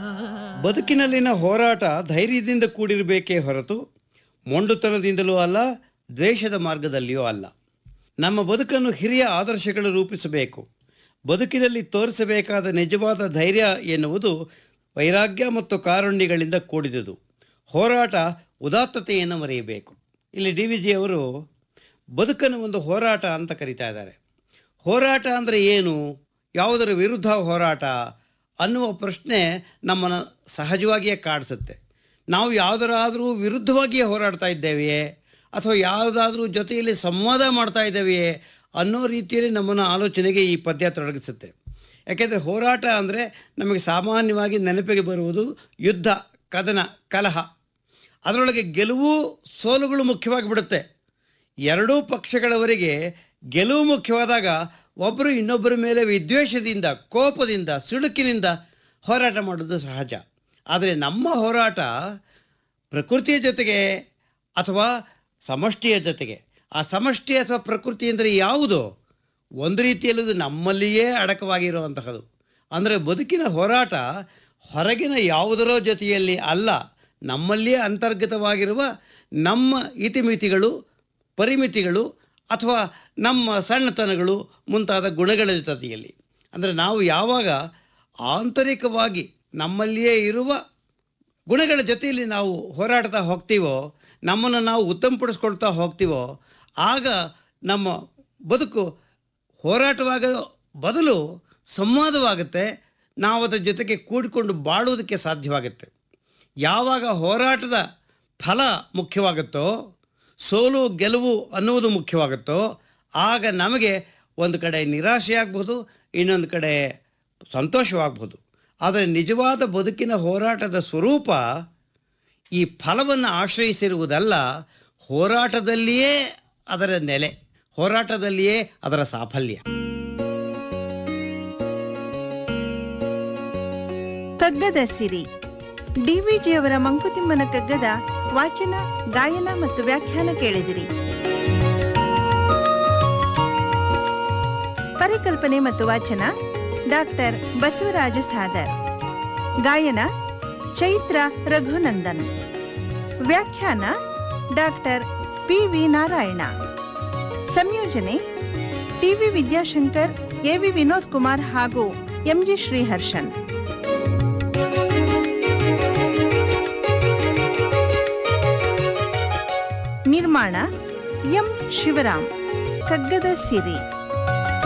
ಬದುಕಿನಲ್ಲಿನ ಹೋರಾಟ ಧೈರ್ಯದಿಂದ ಕೂಡಿರಬೇಕೇ ಹೊರತು ಮೊಂಡುತನದಿಂದಲೂ ಅಲ್ಲ ದ್ವೇಷದ ಮಾರ್ಗದಲ್ಲಿಯೂ ಅಲ್ಲ ನಮ್ಮ ಬದುಕನ್ನು ಹಿರಿಯ ಆದರ್ಶಗಳು ರೂಪಿಸಬೇಕು ಬದುಕಿನಲ್ಲಿ ತೋರಿಸಬೇಕಾದ ನಿಜವಾದ ಧೈರ್ಯ ಎನ್ನುವುದು ವೈರಾಗ್ಯ ಮತ್ತು ಕಾರುಣ್ಯಗಳಿಂದ ಕೂಡಿದುದು ಹೋರಾಟ ಉದಾತ್ತತೆಯನ್ನು ಮರೆಯಬೇಕು ಇಲ್ಲಿ ಡಿ ವಿ ಜಿಯವರು ಬದುಕನ್ನು ಒಂದು ಹೋರಾಟ ಅಂತ ಕರೀತಾ ಇದ್ದಾರೆ ಹೋರಾಟ ಅಂದರೆ ಏನು ಯಾವುದರ ವಿರುದ್ಧ ಹೋರಾಟ ಅನ್ನುವ ಪ್ರಶ್ನೆ ನಮ್ಮನ್ನು ಸಹಜವಾಗಿಯೇ ಕಾಡಿಸುತ್ತೆ ನಾವು ಯಾವುದರಾದರೂ ವಿರುದ್ಧವಾಗಿಯೇ ಹೋರಾಡ್ತಾ ಇದ್ದೇವೆಯೇ ಅಥವಾ ಯಾವುದಾದ್ರೂ ಜೊತೆಯಲ್ಲಿ ಸಂವಾದ ಮಾಡ್ತಾ ಇದ್ದೇವೆಯೇ ಅನ್ನೋ ರೀತಿಯಲ್ಲಿ ನಮ್ಮನ್ನು ಆಲೋಚನೆಗೆ ಈ ಪದ್ಯ ತೊಡಗಿಸುತ್ತೆ ಯಾಕೆಂದರೆ ಹೋರಾಟ ಅಂದರೆ ನಮಗೆ ಸಾಮಾನ್ಯವಾಗಿ ನೆನಪಿಗೆ ಬರುವುದು ಯುದ್ಧ ಕದನ ಕಲಹ ಅದರೊಳಗೆ ಗೆಲುವು ಸೋಲುಗಳು ಮುಖ್ಯವಾಗಿ ಬಿಡುತ್ತೆ ಎರಡೂ ಪಕ್ಷಗಳವರಿಗೆ ಗೆಲುವು ಮುಖ್ಯವಾದಾಗ ಒಬ್ಬರು ಇನ್ನೊಬ್ಬರ ಮೇಲೆ ವಿದ್ವೇಷದಿಂದ ಕೋಪದಿಂದ ಸಿಡುಕಿನಿಂದ ಹೋರಾಟ ಮಾಡೋದು ಸಹಜ ಆದರೆ ನಮ್ಮ ಹೋರಾಟ ಪ್ರಕೃತಿಯ ಜೊತೆಗೆ ಅಥವಾ ಸಮಷ್ಟಿಯ ಜೊತೆಗೆ ಆ ಸಮಷ್ಟಿ ಅಥವಾ ಪ್ರಕೃತಿ ಅಂದರೆ ಯಾವುದು ಒಂದು ರೀತಿಯಲ್ಲಿ ಅದು ನಮ್ಮಲ್ಲಿಯೇ ಅಡಕವಾಗಿರುವಂತಹದ್ದು ಅಂದರೆ ಬದುಕಿನ ಹೋರಾಟ ಹೊರಗಿನ ಯಾವುದರೋ ಜೊತೆಯಲ್ಲಿ ಅಲ್ಲ ನಮ್ಮಲ್ಲಿಯೇ ಅಂತರ್ಗತವಾಗಿರುವ ನಮ್ಮ ಇತಿಮಿತಿಗಳು ಪರಿಮಿತಿಗಳು ಅಥವಾ ನಮ್ಮ ಸಣ್ಣತನಗಳು ಮುಂತಾದ ಗುಣಗಳ ಜೊತೆಯಲ್ಲಿ ಅಂದರೆ ನಾವು ಯಾವಾಗ ಆಂತರಿಕವಾಗಿ ನಮ್ಮಲ್ಲಿಯೇ ಇರುವ ಗುಣಗಳ ಜೊತೆಯಲ್ಲಿ ನಾವು ಹೋರಾಡ್ತಾ ಹೋಗ್ತೀವೋ ನಮ್ಮನ್ನು ನಾವು ಉತ್ತಮಪಡಿಸ್ಕೊಳ್ತಾ ಹೋಗ್ತೀವೋ ಆಗ ನಮ್ಮ ಬದುಕು ಹೋರಾಟವಾಗ ಬದಲು ಸಂವಾದವಾಗುತ್ತೆ ನಾವು ಅದರ ಜೊತೆಗೆ ಕೂಡಿಕೊಂಡು ಬಾಳುವುದಕ್ಕೆ ಸಾಧ್ಯವಾಗುತ್ತೆ ಯಾವಾಗ ಹೋರಾಟದ ಫಲ ಮುಖ್ಯವಾಗುತ್ತೋ ಸೋಲು ಗೆಲುವು ಅನ್ನುವುದು ಮುಖ್ಯವಾಗುತ್ತೋ ಆಗ ನಮಗೆ ಒಂದು ಕಡೆ ನಿರಾಶೆಯಾಗಬಹುದು ಇನ್ನೊಂದು ಕಡೆ ಸಂತೋಷವಾಗಬಹುದು ಆದರೆ ನಿಜವಾದ ಬದುಕಿನ ಹೋರಾಟದ ಸ್ವರೂಪ ಈ ಫಲವನ್ನು ಆಶ್ರಯಿಸಿರುವುದಲ್ಲ ಹೋರಾಟದಲ್ಲಿಯೇ ಅದರ ನೆಲೆ ಹೋರಾಟದಲ್ಲಿಯೇ ಅದರ ಸಾಫಲ್ಯ ಕಗ್ಗದ ಸಿರಿ ಡಿವಿಜಿಯವರ ಮಂಕುತಿಮ್ಮನ ಕಗ್ಗದ ವಾಚನ ಗಾಯನ ಮತ್ತು ವ್ಯಾಖ್ಯಾನ ಕೇಳಿದಿರಿ ಪರಿಕಲ್ಪನೆ ಮತ್ತು ವಾಚನ ಡಾಕ್ಟರ್ ಬಸವರಾಜ ಸಾದರ್ ಗಾಯನ ಚೈತ್ರ ರಘುನಂದನ್ ವ್ಯಾಖ್ಯಾನ ಡಾಕ್ಟರ್ ಪಿ ವಿ ನಾರಾಯಣ ಸಂಯೋಜನೆ ಟಿವಿ ವಿದ್ಯಾಶಂಕರ್ ಎವಿ ವಿನೋದ್ ಕುಮಾರ್ ಹಾಗೂ ಎಂಜಿ ಶ್ರೀಹರ್ಷನ್ ನಿರ್ಮಾಣ ಎಂ ಶಿವರಾಮ್ ಕಗ್ಗದ ಸಿರಿ